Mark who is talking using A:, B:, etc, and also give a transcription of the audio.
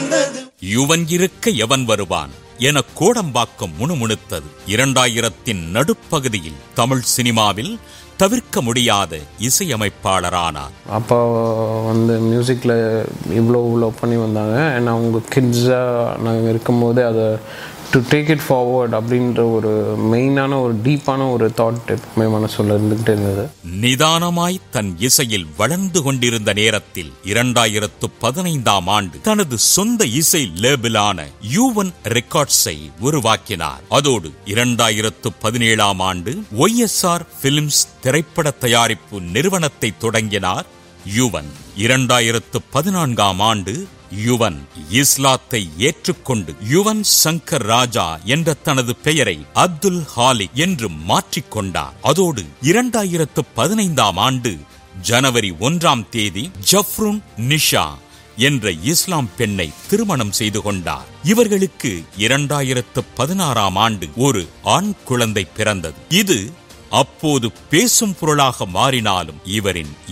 A: பிறந்தது
B: யுவன் இருக்க எவன் வருவான் என கோடம்பாக்கம் முணுமுணுத்தது இரண்டாயிரத்தின் நடுப்பகுதியில் தமிழ் சினிமாவில் தவிர்க்க முடியாத இசையமைப்பாளரானார்
C: அப்பா வந்து மியூசிக்கில் இவ்வளோ இவ்வளோ பண்ணி வந்தாங்க அண்ட் அவங்க கிட்ஸாக நாங்கள் இருக்கும்போது அதை டு டேக் இட் ஃபார்வர்ட் அப்படின்ற ஒரு மெயினான ஒரு டீப்பான ஒரு தாட் எப்பவுமே மனசுல இருந்துகிட்டே இருந்தது
B: நிதானமாய் தன் இசையில் வளர்ந்து கொண்டிருந்த நேரத்தில் இரண்டாயிரத்து பதினைந்தாம் ஆண்டு தனது சொந்த இசை லேபிளான யூவன் ரெக்கார்ட்ஸை உருவாக்கினார் அதோடு இரண்டாயிரத்து பதினேழாம் ஆண்டு ஒய்எஸ்ஆர் பிலிம்ஸ் திரைப்பட தயாரிப்பு நிறுவனத்தை தொடங்கினார் யுவன் இரண்டாயிரத்து பதினான்காம் ஆண்டு யுவன் இஸ்லாத்தை ஏற்றுக்கொண்டு யுவன் சங்கர் ராஜா என்ற தனது பெயரை அப்துல் ஹாலிக் என்று மாற்றிக்கொண்டார் அதோடு இரண்டாயிரத்து பதினைந்தாம் ஆண்டு ஜனவரி ஒன்றாம் தேதி ஜஃப்ருன் நிஷா என்ற இஸ்லாம் பெண்ணை திருமணம் செய்து கொண்டார் இவர்களுக்கு இரண்டாயிரத்து பதினாறாம் ஆண்டு ஒரு ஆண் குழந்தை பிறந்தது இது அப்போது பேசும் பொருளாக மாறினாலும் இவரின்